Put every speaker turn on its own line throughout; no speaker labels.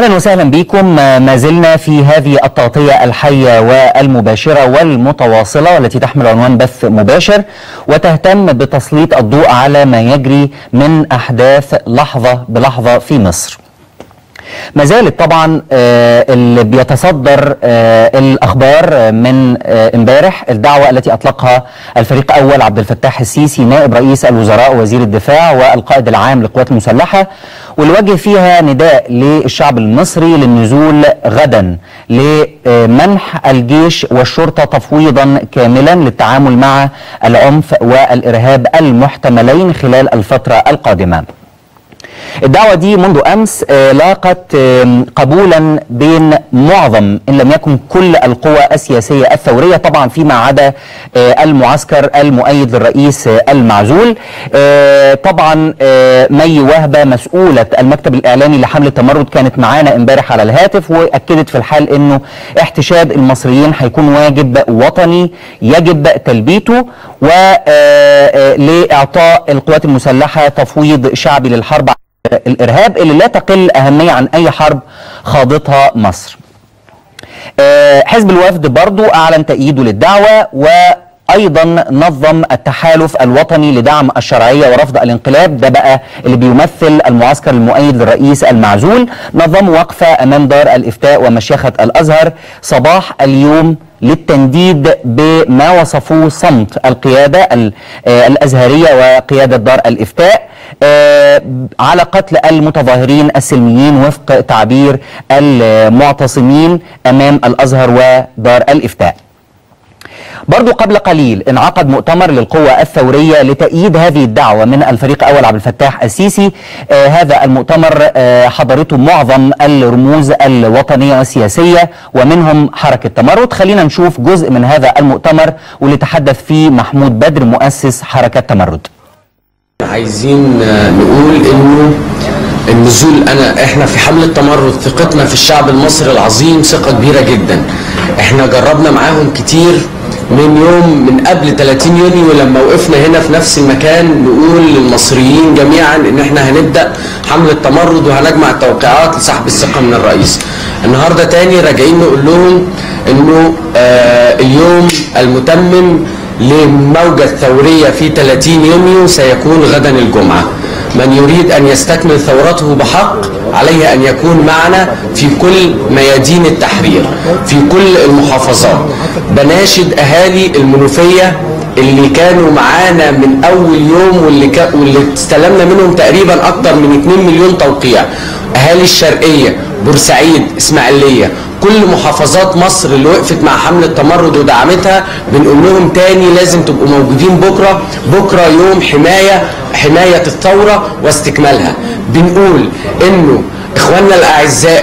اهلا وسهلا بكم ما زلنا في هذه التغطيه الحيه والمباشره والمتواصله والتي تحمل عنوان بث مباشر وتهتم بتسليط الضوء على ما يجري من احداث لحظه بلحظه في مصر. ما زالت طبعا آه، اللي بيتصدر آه، الاخبار من آه، امبارح الدعوه التي اطلقها الفريق اول عبد الفتاح السيسي نائب رئيس الوزراء ووزير الدفاع والقائد العام للقوات المسلحه واللي وجه فيها نداء للشعب المصري للنزول غدا لمنح الجيش والشرطه تفويضا كاملا للتعامل مع العنف والارهاب المحتملين خلال الفتره القادمه. الدعوة دي منذ أمس آه، لاقت آم، قبولا بين معظم إن لم يكن كل القوى السياسية الثورية طبعا فيما عدا آه، المعسكر المؤيد للرئيس آه، المعزول آه، طبعا آه، مي وهبة مسؤولة المكتب الإعلامي لحملة التمرد كانت معانا امبارح على الهاتف وأكدت في الحال أنه احتشاد المصريين هيكون واجب وطني يجب تلبيته ولإعطاء القوات المسلحة تفويض شعبي للحرب الارهاب اللي لا تقل اهميه عن اي حرب خاضتها مصر. آه، حزب الوفد برضو اعلن تأييده للدعوه وايضا نظم التحالف الوطني لدعم الشرعيه ورفض الانقلاب ده بقى اللي بيمثل المعسكر المؤيد للرئيس المعزول نظموا وقفه امام دار الافتاء ومشيخه الازهر صباح اليوم للتنديد بما وصفوه صمت القياده ال- آه، الازهريه وقياده دار الافتاء آه، على قتل المتظاهرين السلميين وفق تعبير المعتصمين امام الازهر ودار الافتاء. برضو قبل قليل انعقد مؤتمر للقوى الثورية لتأييد هذه الدعوة من الفريق أول عبد الفتاح السيسي آه هذا المؤتمر آه حضرته معظم الرموز الوطنية والسياسية ومنهم حركة تمرد خلينا نشوف جزء من هذا المؤتمر واللي تحدث فيه محمود بدر مؤسس حركة تمرد
عايزين آه، نقول انه النزول انا احنا في حمله تمرد ثقتنا في الشعب المصري العظيم ثقه كبيره جدا احنا جربنا معاهم كتير من يوم من قبل 30 يونيو لما وقفنا هنا في نفس المكان نقول للمصريين جميعا ان احنا هنبدا حمله تمرد وهنجمع التوقيعات لسحب الثقه من الرئيس النهارده تاني راجعين نقول لهم انه آه اليوم المتمم للموجة الثورية في 30 يونيو سيكون غدا الجمعة من يريد أن يستكمل ثورته بحق عليه أن يكون معنا في كل ميادين التحرير في كل المحافظات بناشد أهالي المنوفية اللي كانوا معانا من أول يوم واللي, كا واللي استلمنا منهم تقريبا أكتر من 2 مليون توقيع أهالي الشرقية بورسعيد إسماعيلية كل محافظات مصر اللي وقفت مع حملة تمرد ودعمتها بنقول لهم تاني لازم تبقوا موجودين بكرة بكرة يوم حماية حماية الثورة واستكمالها بنقول انه اخواننا الاعزاء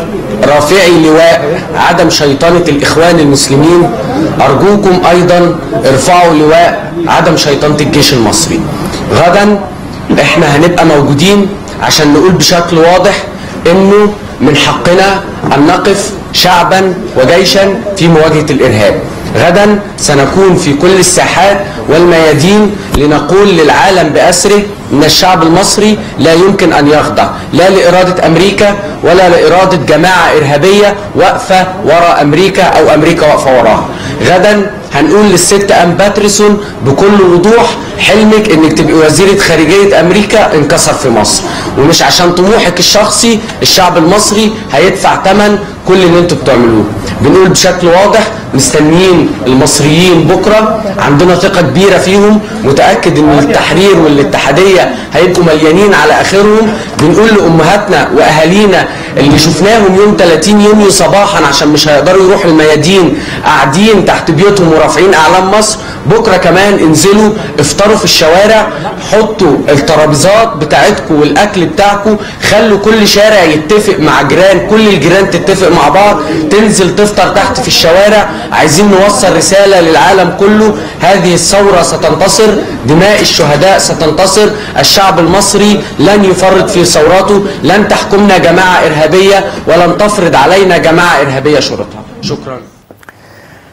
رافعي لواء عدم شيطنة الإخوان المسلمين أرجوكم أيضا ارفعوا لواء عدم شيطنة الجيش المصري غدا احنا هنبقى موجودين عشان نقول بشكل واضح انه من حقنا ان نقف شعبا وجيشا في مواجهه الارهاب. غدا سنكون في كل الساحات والميادين لنقول للعالم باسره ان الشعب المصري لا يمكن ان يخضع لا لاراده امريكا ولا لاراده جماعه ارهابيه واقفه وراء امريكا او امريكا واقفه وراها. غدا هنقول للست ام باتريسون بكل وضوح حلمك انك تبقي وزيره خارجيه امريكا انكسر في مصر ومش عشان طموحك الشخصي الشعب المصري هيدفع ثمن كل اللي انتوا بتعملوه بنقول بشكل واضح مستنيين المصريين بكره عندنا ثقه كبيره فيهم متاكد ان التحرير والاتحاديه هيبقوا مليانين على اخرهم بنقول لامهاتنا واهالينا اللي شفناهم يوم 30 يونيو صباحا عشان مش هيقدروا يروحوا الميادين قاعدين تحت بيوتهم ورافعين اعلام مصر بكره كمان انزلوا افطروا في الشوارع حطوا الترابيزات بتاعتكم والاكل بتاعكم خلوا كل شارع يتفق مع جيران كل الجيران تتفق مع بعض تنزل تفطر تحت في الشوارع عايزين نوصل رساله للعالم كله هذه الثوره ستنتصر دماء الشهداء ستنتصر الشعب المصري لن يفرط في ثوراته لن تحكمنا جماعه ارهابيه ولن تفرض علينا جماعه ارهابيه شروطها شكرا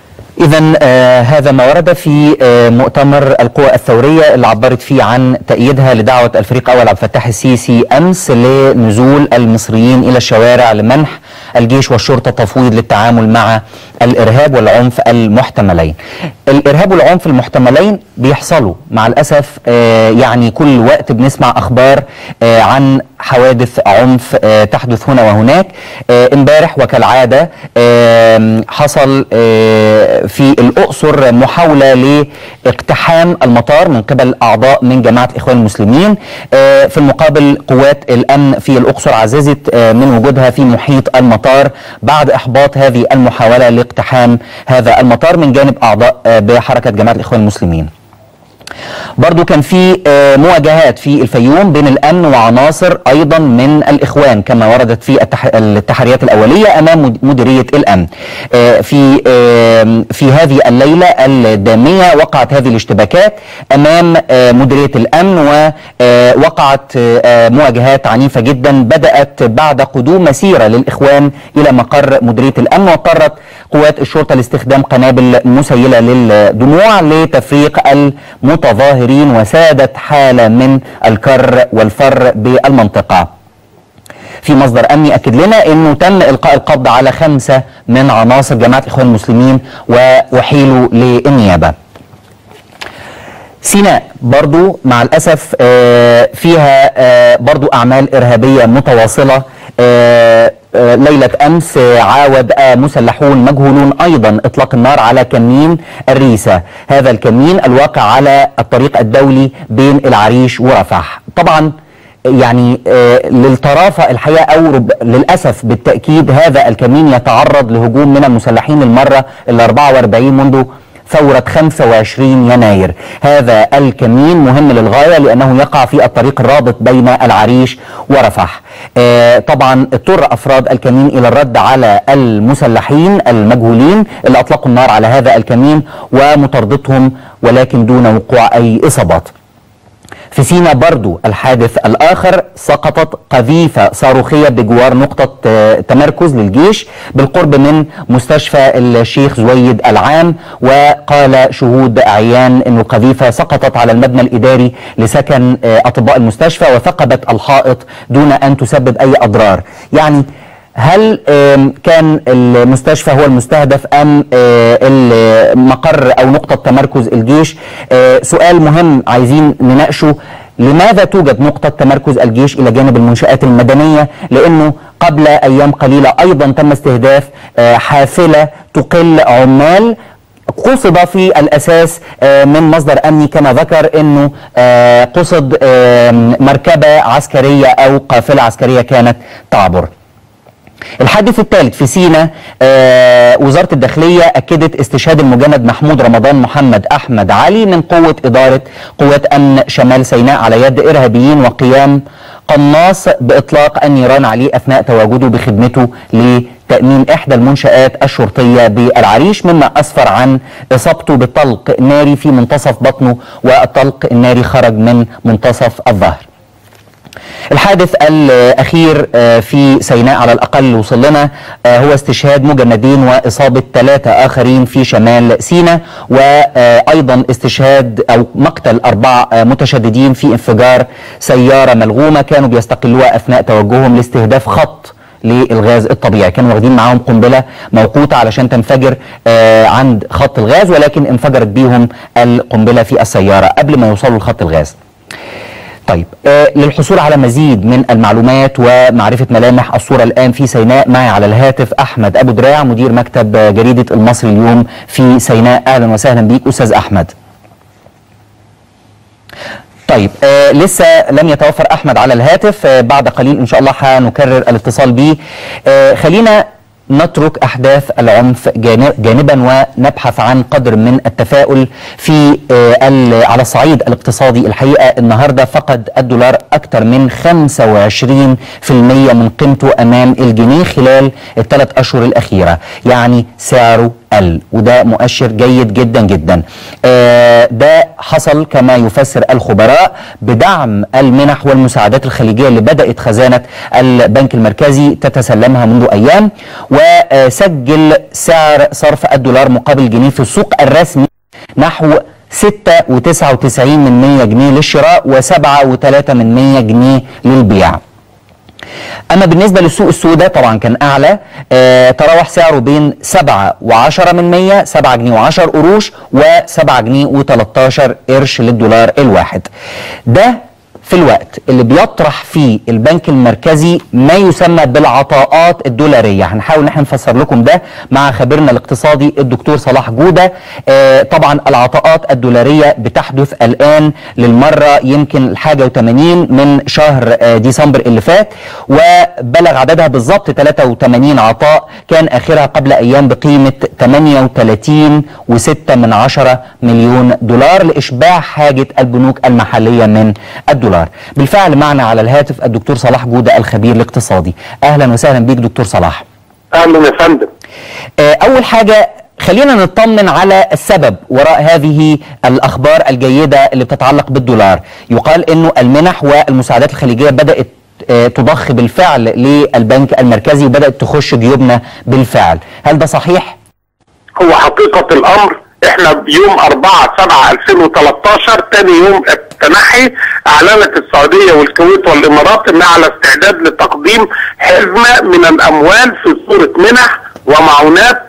إذا آه هذا ما ورد في آه مؤتمر القوى الثورية اللي عبرت فيه عن تأييدها لدعوة الفريق أول عبد الفتاح السيسي أمس لنزول المصريين إلى الشوارع لمنح الجيش والشرطة تفويض للتعامل مع الإرهاب والعنف المحتملين الإرهاب والعنف المحتملين بيحصلوا مع الأسف آه يعني كل وقت بنسمع أخبار آه عن حوادث عنف آه تحدث هنا وهناك آه امبارح وكالعادة آه حصل آه في الأقصر محاولة لاقتحام المطار من قبل أعضاء من جماعة إخوان المسلمين آه في المقابل قوات الأمن في الأقصر عززت آه من وجودها في محيط المطار بعد إحباط هذه المحاولة لاقتحام هذا المطار من جانب أعضاء آه بحركة جماعة الإخوان المسلمين برضو كان في مواجهات في الفيوم بين الامن وعناصر ايضا من الاخوان كما وردت في التحريات الاوليه امام مديريه الامن في في هذه الليله الداميه وقعت هذه الاشتباكات امام مديريه الامن ووقعت مواجهات عنيفه جدا بدات بعد قدوم مسيره للاخوان الى مقر مديريه الامن واضطرت قوات الشرطه لاستخدام قنابل مسيله للدموع لتفريق المتظاهرين وسادت حاله من الكر والفر بالمنطقه. في مصدر امني اكد لنا انه تم القاء القبض على خمسه من عناصر جماعه الاخوان المسلمين واحيلوا للنيابه. سيناء برضو مع الاسف فيها برضو اعمال ارهابيه متواصله ليلة أمس عاود مسلحون مجهولون أيضا إطلاق النار على كمين الريسة هذا الكمين الواقع على الطريق الدولي بين العريش ورفح طبعا يعني للطرافة الحقيقة أو رب للأسف بالتأكيد هذا الكمين يتعرض لهجوم من المسلحين المرة ال 44 منذ ثورة 25 يناير هذا الكمين مهم للغاية لأنه يقع في الطريق الرابط بين العريش ورفح آه طبعا اضطر أفراد الكمين إلى الرد على المسلحين المجهولين اللي أطلقوا النار على هذا الكمين ومطاردتهم ولكن دون وقوع أي إصابات في سينا برضو الحادث الآخر سقطت قذيفة صاروخية بجوار نقطة تمركز للجيش بالقرب من مستشفى الشيخ زويد العام وقال شهود عيان أن القذيفة سقطت على المبنى الإداري لسكن أطباء المستشفى وثقبت الحائط دون أن تسبب أي أضرار يعني هل كان المستشفى هو المستهدف ام المقر او نقطه تمركز الجيش سؤال مهم عايزين نناقشه لماذا توجد نقطة تمركز الجيش إلى جانب المنشآت المدنية لأنه قبل أيام قليلة أيضا تم استهداف حافلة تقل عمال قصد في الأساس من مصدر أمني كما ذكر أنه قصد مركبة عسكرية أو قافلة عسكرية كانت تعبر الحادث الثالث في سينا آه وزارة الداخلية أكدت استشهاد المجند محمود رمضان محمد أحمد علي من قوة إدارة قوات أمن شمال سيناء على يد إرهابيين وقيام قناص بإطلاق النيران عليه أثناء تواجده بخدمته لتأمين إحدى المنشآت الشرطية بالعريش مما أسفر عن إصابته بطلق ناري في منتصف بطنه والطلق الناري خرج من منتصف الظهر الحادث الأخير في سيناء على الأقل وصل لنا هو استشهاد مجندين وإصابة ثلاثة آخرين في شمال سيناء وأيضا استشهاد أو مقتل أربع متشددين في انفجار سيارة ملغومة كانوا بيستقلوها أثناء توجههم لاستهداف خط للغاز الطبيعي كانوا واخدين معاهم قنبله موقوته علشان تنفجر آه عند خط الغاز ولكن انفجرت بيهم القنبله في السياره قبل ما يوصلوا لخط الغاز طيب آه للحصول على مزيد من المعلومات ومعرفة ملامح الصورة الآن في سيناء معي على الهاتف أحمد أبو دراع مدير مكتب جريدة المصري اليوم في سيناء أهلا وسهلا بيك أستاذ أحمد طيب آه لسه لم يتوفر أحمد على الهاتف آه بعد قليل إن شاء الله هنكرر الاتصال به آه خلينا نترك احداث العنف جانبا ونبحث عن قدر من التفاؤل في على الصعيد الاقتصادي الحقيقه النهارده فقد الدولار اكثر من 25% من قيمته امام الجنيه خلال الثلاث اشهر الاخيره يعني سعره قل وده مؤشر جيد جدا جدا آه، ده حصل كما يفسر الخبراء بدعم المنح والمساعدات الخليجية اللي بدأت خزانة البنك المركزي تتسلمها منذ أيام وسجل سعر صرف الدولار مقابل الجنيه في السوق الرسمي نحو 6.99 من 100 جنيه للشراء و7.3 من 100 جنيه للبيع اما بالنسبه للسوق السوداء طبعا كان اعلى آه تراوح سعره بين 7 و10 من 100 7 جنيه و10 قروش و7 جنيه و13 قرش للدولار الواحد ده في الوقت اللي بيطرح فيه البنك المركزي ما يسمى بالعطاءات الدولاريه هنحاول ان احنا نفسر لكم ده مع خبيرنا الاقتصادي الدكتور صلاح جوده آه طبعا العطاءات الدولاريه بتحدث الان للمره يمكن الحاجه و80 من شهر آه ديسمبر اللي فات وبلغ عددها بالظبط 83 عطاء كان اخرها قبل ايام بقيمه 38 و6 من عشرة مليون دولار لاشباع حاجه البنوك المحليه من الدولار بالفعل معنا على الهاتف الدكتور صلاح جوده الخبير الاقتصادي اهلا وسهلا بيك دكتور صلاح
اهلا يا فندم
آه، اول حاجه خلينا نطمن على السبب وراء هذه الاخبار الجيده اللي بتتعلق بالدولار يقال انه المنح والمساعدات الخليجيه بدات آه، تضخ بالفعل للبنك المركزي وبدات تخش جيوبنا بالفعل هل ده صحيح
هو حقيقة الامر احنا بيوم 4 7 2013 تاني يوم التنحي اعلنت السعودية والكويت والامارات انها على استعداد لتقديم حزمة من الاموال في صورة منح ومعونات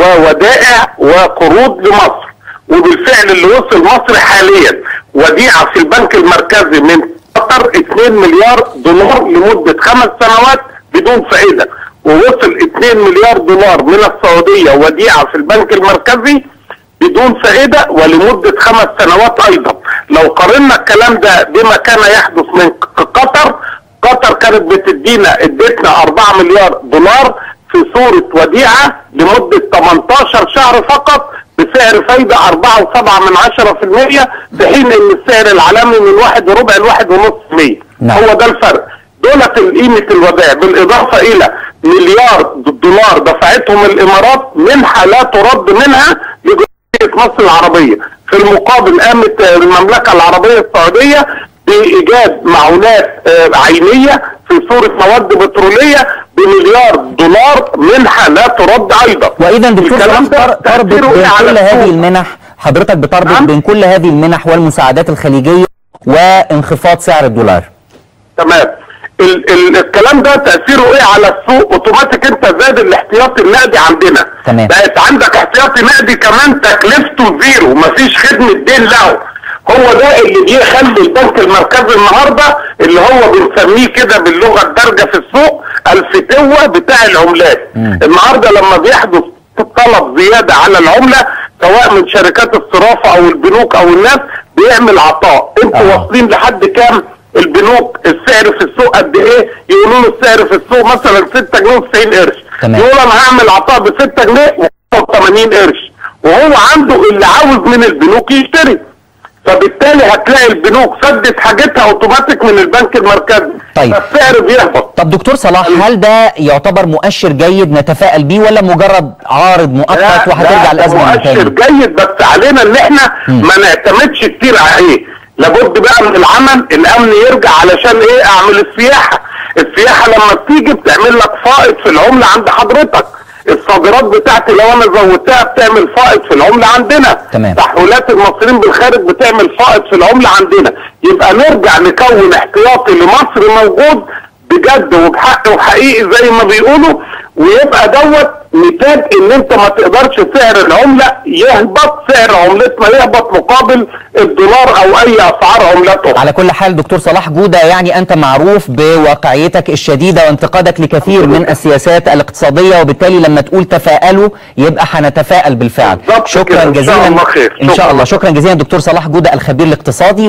وودائع وقروض لمصر وبالفعل اللي وصل مصر حاليا وديعة في البنك المركزي من قطر 2 مليار دولار لمدة خمس سنوات بدون فائدة ووصل 2 مليار دولار من السعودية وديعة في البنك المركزي بدون فائدة ولمدة خمس سنوات أيضا لو قارنا الكلام ده بما كان يحدث من قطر قطر كانت بتدينا ادتنا 4 مليار دولار في صورة وديعة لمدة 18 شهر فقط بسعر فايدة 4.7 من 10% في حين ان السعر العالمي من واحد وربع لواحد ونص مية
نعم.
هو ده الفرق دولة قيمة الودائع بالإضافة إلى مليار دولار دفعتهم الإمارات منحة لا ترد منها لجمهورية مصر العربية في المقابل قامت المملكة العربية السعودية بإيجاد معونات آه، عينية في صورة مواد بترولية بمليار دولار منحة لا ترد أيضا
واذا دكتور
الكلام
صلاح
ده
تر- تربط
تأثيره
بين
إيه على
كل هذه
السوق؟
المنح حضرتك بتربط
نعم.
بين كل هذه المنح والمساعدات الخليجيه وانخفاض سعر الدولار
تمام ال ال الكلام ده تاثيره ايه على السوق اوتوماتيك انت زاد الاحتياطي النقدي عندنا
تمام.
بقت عندك احتياطي نقدي كمان تكلفته زيرو مفيش خدمه دين له هو ده اللي بيخلي البنك المركزي النهارده اللي هو بنسميه كده باللغه الدارجه في السوق الفتوه بتاع العملات النهارده لما بيحدث طلب زياده على العمله سواء من شركات الصرافه او البنوك او الناس بيعمل عطاء انتوا
آه.
واصلين لحد كام البنوك السعر في السوق قد ايه يقولوا له السعر في السوق مثلا 6 جنيه و90 قرش
تمام.
يقول انا هعمل عطاء ب 6 جنيه و80 قرش وهو عنده اللي عاوز من البنوك يشتري فبالتالي هتلاقي البنوك سدت حاجتها اوتوماتيك من البنك المركزي
طيب.
فالسعر بيهبط
طب دكتور صلاح هل ده يعتبر مؤشر جيد نتفائل بيه ولا مجرد عارض مؤقت وهترجع
ده
الازمه من
مؤشر
تاني
جيد بس علينا ان احنا ما نعتمدش كتير عليه لابد بقى من العمل الامن يرجع علشان ايه اعمل السياحه السياحه لما بتيجي بتعمل لك فائض في العمله عند حضرتك الصادرات بتاعتي لو انا زودتها بتعمل فائض في العمله عندنا
تمام.
تحويلات المصريين بالخارج بتعمل فائض في العمله عندنا يبقى نرجع نكون احتياطي لمصر موجود بجد وبحق وحقيقي زي ما بيقولوا ويبقى دوت نتاج ان انت ما تقدرش سعر العمله يهبط سعر عملتنا يهبط مقابل الدولار او اي اسعار عملات اخرى
على كل حال دكتور صلاح جودة يعني أنت معروف بواقعيتك الشديدة وانتقادك لكثير من السياسات الاقتصادية وبالتالي لما تقول تفائلوا يبقى هنتفائل بالفعل
بالظبط
شكرا
كده. إن شاء
جزيلا
الله خير.
إن شاء
شكرا.
الله شكرا جزيلا دكتور صلاح جودة الخبير الاقتصادي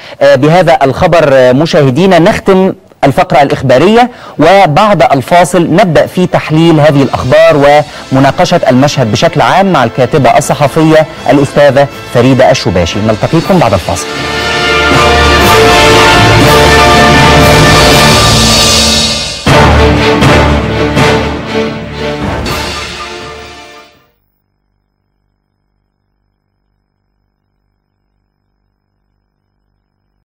وبهذا الخبر مشاهدينا نختم الفقرة الإخبارية وبعد الفاصل نبدأ في تحليل هذه الأخبار ومناقشة المشهد بشكل عام مع الكاتبة الصحفية الأستاذة فريدة الشباشي نلتقيكم بعد الفاصل